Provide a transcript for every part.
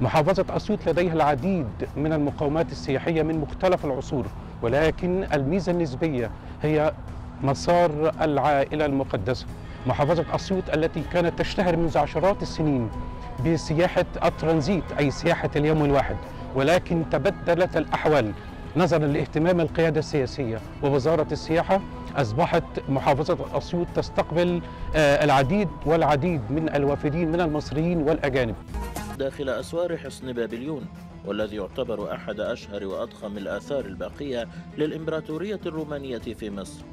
محافظة أسيوط لديها العديد من المقومات السياحية من مختلف العصور ولكن الميزة النسبية هي مسار العائلة المقدسة محافظة أسيوط التي كانت تشتهر منذ عشرات السنين بسياحة الترانزيت أي سياحة اليوم الواحد ولكن تبدلت الأحوال نظرا لاهتمام القيادة السياسية ووزارة السياحة أصبحت محافظة أسيوط تستقبل آه، العديد والعديد من الوافدين من المصريين والأجانب داخل أسوار حصن بابليون والذي يعتبر أحد أشهر وأضخم الآثار الباقية للإمبراطورية الرومانية في مصر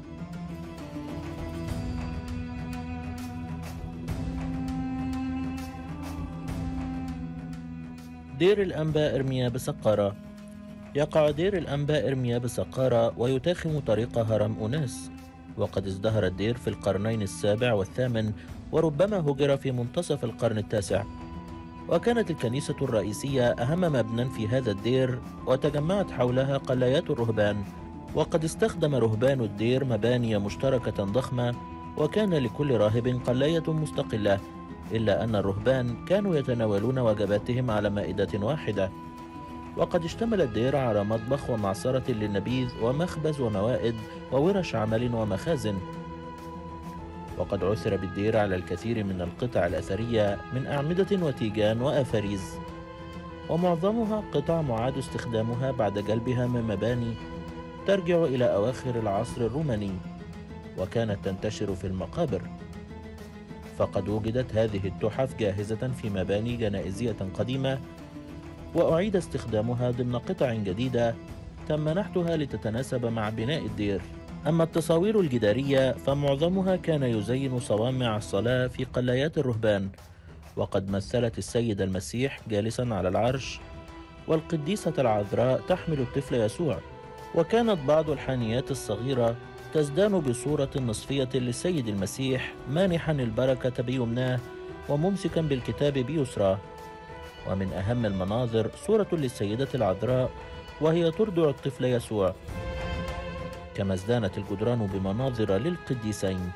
دير الأنبا إرميا بسقارة يقع دير الأنبا إرميا بسقارة ويتاخم طريق هرم أناس وقد ازدهر الدير في القرنين السابع والثامن وربما هجر في منتصف القرن التاسع وكانت الكنيسة الرئيسية أهم مبنى في هذا الدير وتجمعت حولها قلايات الرهبان وقد استخدم رهبان الدير مباني مشتركة ضخمة وكان لكل راهب قلاية مستقلة إلا أن الرهبان كانوا يتناولون وجباتهم على مائدة واحدة وقد اشتمل الدير على مطبخ ومعصرة للنبيذ ومخبز وموائد وورش عمل ومخازن وقد عثر بالدير على الكثير من القطع الأثرية من أعمدة وتيجان وأفاريز ومعظمها قطع معاد استخدامها بعد جلبها من مباني ترجع إلى أواخر العصر الروماني وكانت تنتشر في المقابر فقد وجدت هذه التحف جاهزة في مباني جنائزية قديمة وأعيد استخدامها ضمن قطع جديدة تم نحتها لتتناسب مع بناء الدير أما التصاوير الجدارية فمعظمها كان يزين صوامع الصلاة في قلايات الرهبان وقد مثلت السيد المسيح جالسا على العرش والقديسة العذراء تحمل الطفل يسوع وكانت بعض الحانيات الصغيرة تزدان بصورة نصفية للسيد المسيح مانحا البركة بيمناه وممسكا بالكتاب بيسراه ومن أهم المناظر صورة للسيدة العذراء وهي ترضع الطفل يسوع كما ازدانت الجدران بمناظر للقديسين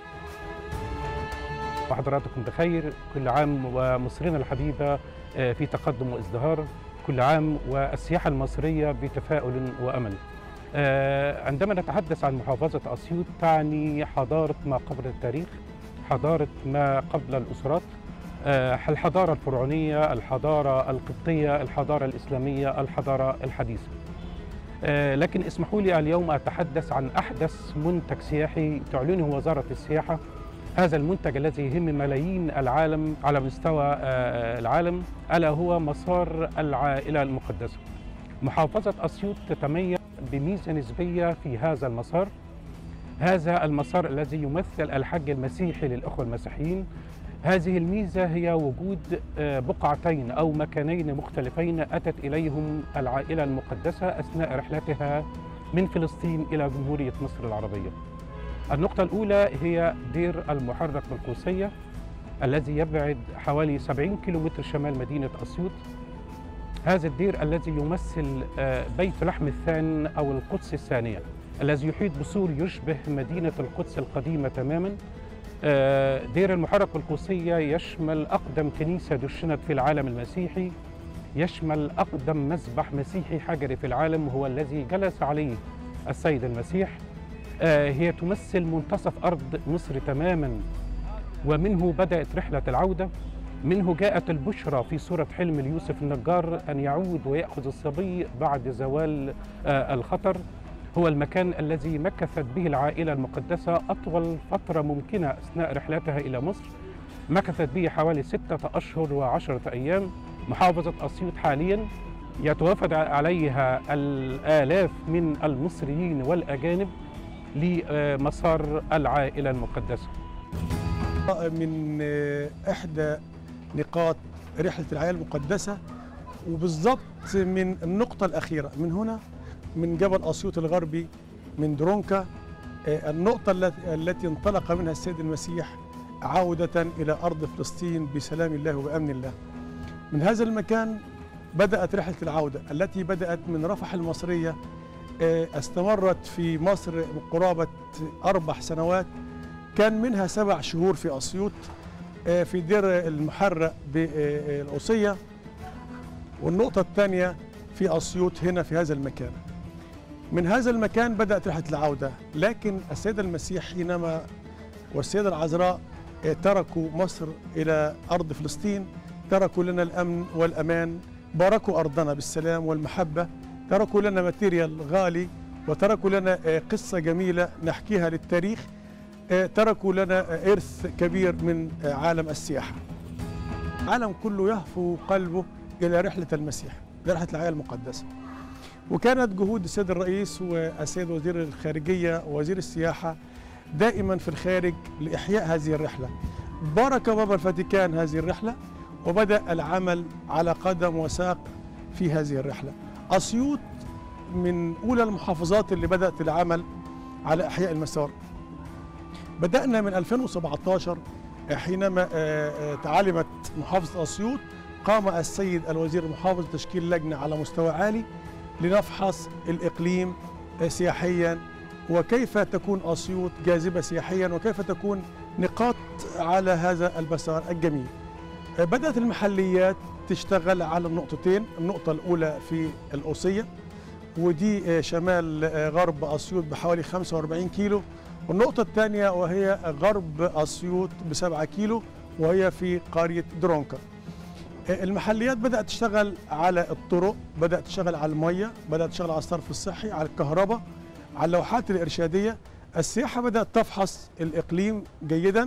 وحضراتكم بخير كل عام ومصرنا الحبيبة آه، في تقدم وازدهار كل عام والسياحة المصرية بتفاؤل وأمل آه، عندما نتحدث عن محافظة أسيوط تعني حضارة ما قبل التاريخ حضارة ما قبل الأسرات آه، الحضارة الفرعونية الحضارة القبطية الحضارة الإسلامية الحضارة الحديثة آه، لكن اسمحوا لي اليوم أتحدث عن أحدث منتج سياحي تعلنه وزارة السياحة هذا المنتج الذي يهم ملايين العالم على مستوى آه، العالم ألا هو مسار العائلة المقدسة محافظة أسيوط تتميز بميزة نسبية في هذا المسار هذا المسار الذي يمثل الحج المسيحي للأخوة المسيحيين هذه الميزة هي وجود آه، بقعتين أو مكانين مختلفين أتت إليهم العائلة المقدسة أثناء رحلتها من فلسطين إلى جمهورية مصر العربية النقطة الأولى هي دير المحرق بالقوسية الذي يبعد حوالي 70 كيلومتر شمال مدينة أسيوط هذا الدير الذي يمثل آه، بيت لحم الثان أو القدس الثانية الذي يحيط بسور يشبه مدينة القدس القديمة تماما آه، دير المحرق القوسية يشمل أقدم كنيسة دشنت في العالم المسيحي يشمل أقدم مسبح مسيحي حجري في العالم هو الذي جلس عليه السيد المسيح آه، هي تمثل منتصف أرض مصر تماما ومنه بدأت رحلة العودة منه جاءت البشرى في صورة حلم ليوسف النجار أن يعود ويأخذ الصبي بعد زوال آه، الخطر هو المكان الذي مكثت به العائلة المقدسة أطول فترة ممكنة أثناء رحلتها إلى مصر مكثت به حوالي ستة أشهر وعشرة أيام محافظة أسيوط حاليا يتوافد عليها الآلاف من المصريين والأجانب لمسار العائلة المقدسة من إحدى نقاط رحلة العائلة المقدسة وبالضبط من النقطة الأخيرة من هنا من جبل أسيوط الغربي من درونكا آه، النقطة التي- التي انطلق منها السيد المسيح عودة إلى أرض فلسطين بسلام الله وبأمن الله من هذا المكان بدأت رحلة العودة التي بدأت من رفح المصرية آه، استمرت في مصر قرابة أربع سنوات كان منها سبع شهور في أسيوط آه، في دير المحرق بالقصية والنقطة الثانية في أسيوط هنا في هذا المكان من هذا المكان بدأت رحلة العودة لكن السيد المسيح حينما والسيدة العذراء آه، تركوا مصر إلى أرض فلسطين تركوا لنا الأمن والأمان باركوا أرضنا بالسلام والمحبة تركوا لنا ماتيريال غالي وتركوا لنا آه، قصة جميلة نحكيها للتاريخ آه، تركوا لنا آه، إرث كبير من آه، عالم السياحة العالم كله يهفو قلبه إلى رحلة المسيح لرحلة العائلة المقدسة وكانت جهود السيد الرئيس والسيد وزير الخارجية ووزير السياحة دائما في الخارج لإحياء هذه الرحلة بارك بابا الفاتيكان هذه الرحلة وبدأ العمل على قدم وساق في هذه الرحلة أسيوط من أولى المحافظات اللي بدأت العمل على إحياء المسار بدأنا من 2017 حينما آه، آه، تعلمت محافظة أسيوط قام السيد الوزير المحافظ تشكيل لجنة على مستوى عالي لنفحص الإقليم آه، سياحيا وكيف تكون أسيوط جاذبة سياحيا وكيف تكون نقاط على هذا المسار الجميل آه، بدأت المحليات تشتغل على النقطتين النقطة الأولى في الأوصية ودي آه، شمال آه، غرب أسيوط بحوالي 45 كيلو والنقطة الثانية وهي غرب أسيوط بسبعة كيلو وهي في قرية درونكا آه، المحليات بدأت تشتغل على الطرق بدأت تشتغل على المية بدأت تشتغل على الصرف الصحي على الكهرباء على اللوحات الإرشادية السياحة بدأت تفحص الإقليم جيدا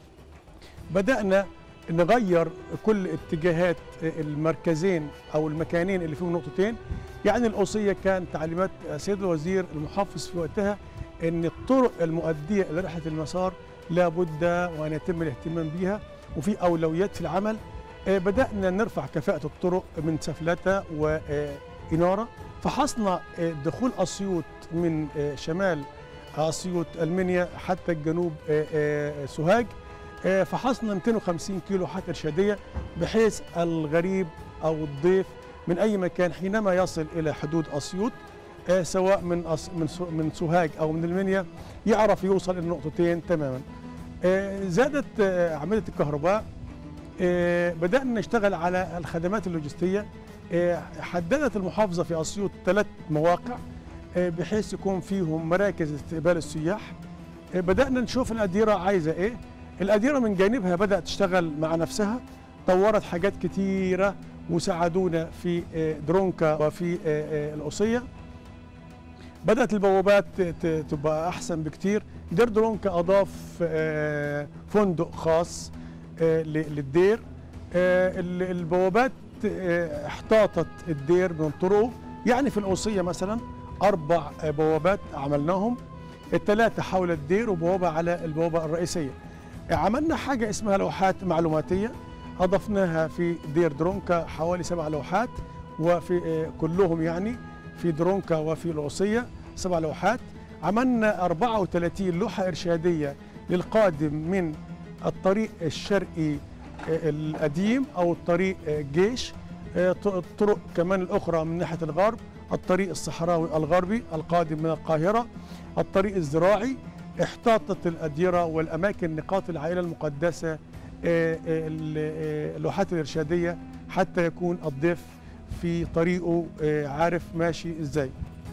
بدأنا نغير كل اتجاهات المركزين أو المكانين اللي فيهم نقطتين يعني الأوصية كان تعليمات سيد الوزير المحافظ في وقتها أن الطرق المؤدية إلى رحلة المسار لابد وأن يتم الاهتمام بها وفي أولويات في العمل آه، بدأنا نرفع كفاءة الطرق من سفلتة وإنارة فحصنا آه، دخول أسيوط من آه، شمال أسيوط المنيا حتى الجنوب آه، آه، سوهاج آه، فحصنا 250 كيلو حتى إرشادية بحيث الغريب أو الضيف من أي مكان حينما يصل إلى حدود أسيوط آه، سواء من أس من سو- من سوهاج أو من المنيا يعرف يوصل إلى النقطتين تماما آه، زادت آه، عملية الكهرباء آه، بدأنا نشتغل على الخدمات اللوجستية آه، حددت المحافظة في أسيوط ثلاث مواقع آه، بحيث يكون فيهم مراكز استقبال السياح آه، بدأنا نشوف الأديرة عايزة إيه الأديرة من جانبها بدأت تشتغل مع نفسها طورت حاجات كتيرة وساعدونا في آه، درونكا وفي آه، آه، الأوصية بدأت البوابات ت- ت- تبقى أحسن بكتير دير درونكا أضاف آه، فندق خاص آه، ل- للدير آه، ال- البوابات آه، احتاطت الدير من طرقه يعني في الأوصية مثلا أربع آه، بوابات عملناهم الثلاثة حول الدير وبوابة على البوابة الرئيسية عملنا حاجة اسمها لوحات معلوماتية أضفناها في دير درونكا حوالي سبع لوحات وفي آه، كلهم يعني في درونكا وفي الأوصية سبع لوحات عملنا 34 لوحة إرشادية للقادم من الطريق الشرقي آه، القديم أو الطريق آه، الجيش آه، ط- الطرق كمان الأخرى من ناحية الغرب الطريق الصحراوي الغربي القادم من القاهرة الطريق الزراعي احتاطت الأديرة والأماكن نقاط العائلة المقدسة آه، آه، ال- آه، اللوحات الإرشادية حتى يكون الضيف في طريقه آه، عارف ماشي ازاي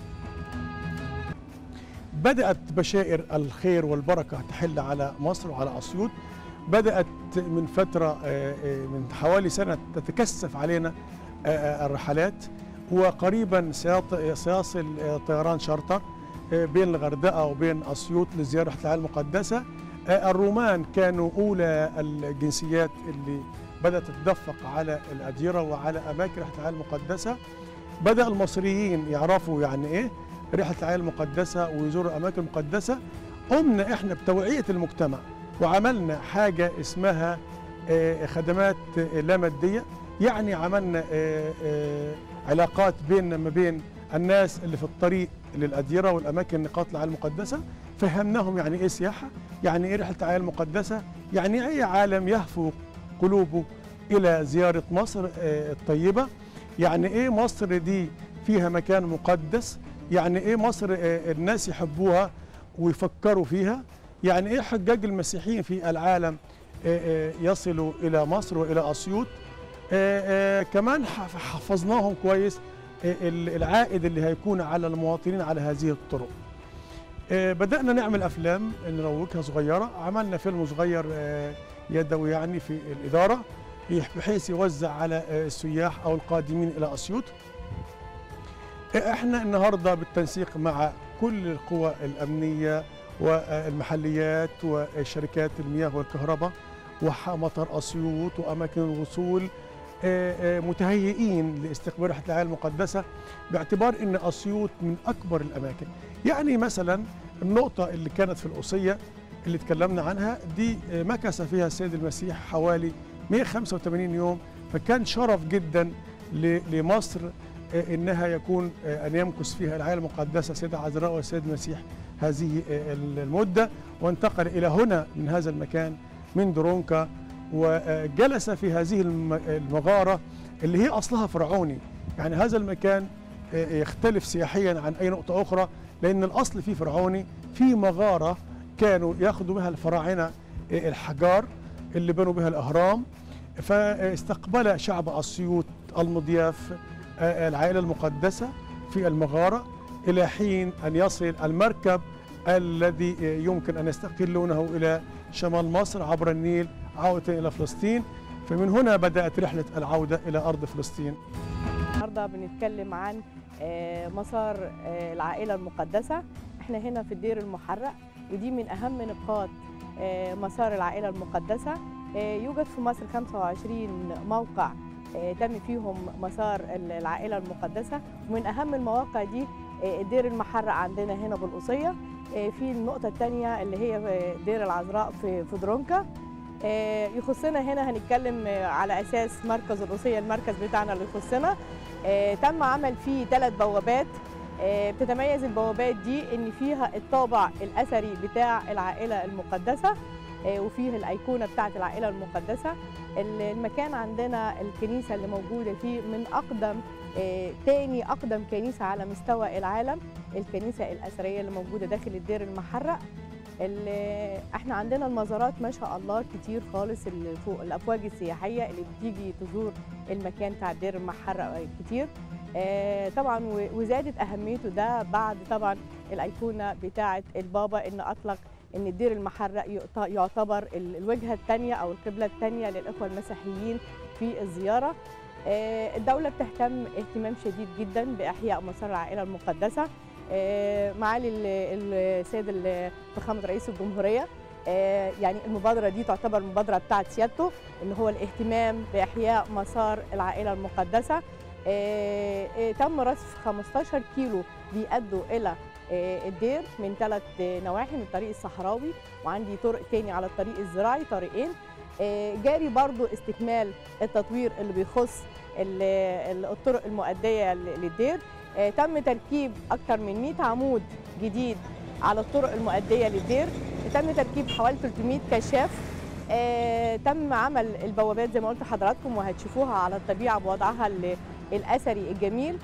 بدأت بشائر الخير والبركة تحل على مصر وعلى أسيوط بدأت من فترة آه، آه، من حوالي سنة تتكثف علينا آه، آه، الرحلات وقريبا سيط- سيصل آه، طيران شارتر آه، بين الغردقة وبين أسيوط لزيارة العائلة المقدسة آه، الرومان كانوا أولى الجنسيات اللي بدأت تتدفق على الأديرة وعلى أماكن رحلة العائلة المقدسة بدأ المصريين يعرفوا يعني إيه رحلة العائلة المقدسة ويزوروا الأماكن المقدسة قمنا إحنا بتوعية المجتمع وعملنا حاجة اسمها آه، خدمات آه، لا مادية يعني عملنا آه، آه، علاقات بيننا ما بين الناس اللي في الطريق للأديرة والأماكن نقاط العائلة المقدسة فهمناهم يعني إيه سياحة يعني إيه رحلة العائلة المقدسة يعني أي عالم يهفو قلوبه إلى زيارة مصر آه، الطيبة يعني إيه مصر دي فيها مكان مقدس يعني إيه مصر آه، الناس يحبوها ويفكروا فيها يعني إيه حجاج المسيحيين في العالم آه، آه، يصلوا إلى مصر وإلى أسيوط آه، آه، كمان حف- حفظناهم كويس آه، ال- العائد اللي هيكون على المواطنين على هذه الطرق آه، بدأنا نعمل أفلام نروجها صغيرة عملنا فيلم صغير آه، يدوي يعني في الإدارة بحيث يوزع على آه، السياح أو القادمين إلى أسيوط آه، احنا النهارده بالتنسيق مع كل القوى الامنيه والمحليات وشركات المياه والكهرباء ومطار اسيوط واماكن الوصول آه، آه، متهيئين لاستقبال رحله العائله المقدسه باعتبار ان اسيوط من اكبر الاماكن يعني مثلا النقطه اللي كانت في القصيه اللي اتكلمنا عنها دي آه، مكث فيها السيد المسيح حوالي 185 يوم فكان شرف جدا ل- لمصر آه، انها يكون آه، ان يمكث فيها العائله المقدسه سيدة عذراء والسيد المسيح هذه آه، المده وانتقل الى هنا من هذا المكان من درونكا وجلس في هذه الم- المغاره اللي هي اصلها فرعوني يعني هذا المكان آه، يختلف سياحيا عن اي نقطه اخرى لان الاصل فيه فرعوني في مغاره كانوا ياخذوا بها الفراعنه آه، الحجار اللي بنوا بها الاهرام فاستقبل شعب اسيوط المضياف آه، العائله المقدسه في المغاره الى حين ان يصل المركب الذي آه، يمكن ان يستقلونه الى شمال مصر عبر النيل عوده الى فلسطين فمن هنا بدات رحله العوده الى ارض فلسطين النهارده بنتكلم عن آه، مسار آه، العائله المقدسه احنا هنا في الدير المحرق ودي من اهم نقاط آه، مسار العائله المقدسه آه، يوجد في مصر 25 موقع آه، تم فيهم مسار ال- العائله المقدسه ومن اهم المواقع دي آه، الدير المحرق عندنا هنا بالقصيه آه، في النقطه الثانيه اللي هي في دير العذراء في في درونكا آه، يخصنا هنا هنتكلم آه، على اساس مركز القصيه المركز بتاعنا اللي يخصنا آه، تم عمل فيه ثلاث بوابات آه، بتتميز البوابات دي ان فيها الطابع الاثري بتاع العائله المقدسه آه، وفيه الايقونه بتاعه العائله المقدسه ال- المكان عندنا الكنيسه اللي موجوده فيه من اقدم آه، تاني اقدم كنيسه على مستوى العالم الكنيسه الاثريه اللي موجوده داخل الدير المحرق ال- احنا عندنا المزارات ما شاء الله كتير خالص اللي فوق الافواج السياحيه اللي بتيجي تزور المكان بتاع الدير المحرق كتير آه، طبعا و- وزادت اهميته ده بعد طبعا الايقونه بتاعه البابا ان اطلق ان الدير المحرق يعت- يعتبر ال- الوجهه الثانيه او القبله الثانيه للاخوه المسيحيين في الزياره آه، الدوله بتهتم اهتمام شديد جدا باحياء مسار العائله المقدسه آه، معالي ال- السيد ال- فخامه رئيس الجمهوريه آه، يعني المبادره دي تعتبر المبادره بتاعت سيادته اللي هو الاهتمام باحياء مسار العائله المقدسه آه، آه، تم رصف 15 كيلو بيأدوا الى آه، الدير من ثلاث نواحي من الطريق الصحراوي وعندي طرق تاني على الطريق الزراعي طريقين آه، جاري برضو استكمال التطوير اللي بيخص ال- ال- الطرق المؤديه ل- للدير آه، تم تركيب اكثر من 100 عمود جديد على الطرق المؤديه للدير تم تركيب حوالي 300 كشاف آه، تم عمل البوابات زي ما قلت لحضراتكم وهتشوفوها على الطبيعه بوضعها ال- الاثري الجميل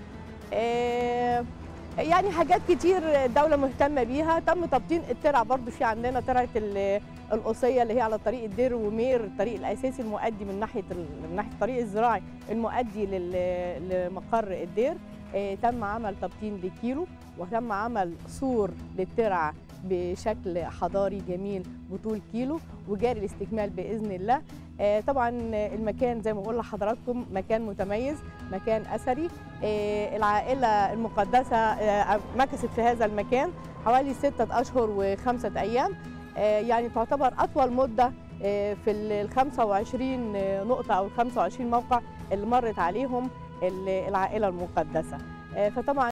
آه، يعني حاجات كتير الدولة مهتمة بيها تم تبطين الترع برضو في عندنا ترعة ال- القصية اللي هي على طريق الدير ومير الطريق الأساسي المؤدي من ناحية ال- من ناحية الطريق الزراعي المؤدي لل- لمقر الدير آه، تم عمل تبطين لكيلو وتم عمل سور للترعة بشكل حضاري جميل بطول كيلو وجاري الاستكمال بإذن الله آه، طبعا المكان زي ما بقول لحضراتكم مكان متميز مكان أثري آه، العائلة المقدسة آه، مكثت في هذا المكان حوالي ستة أشهر وخمسة أيام آه، يعني تعتبر أطول مدة آه، في ال 25 نقطة أو ال 25 موقع اللي مرت عليهم ال- العائلة المقدسة آه، فطبعا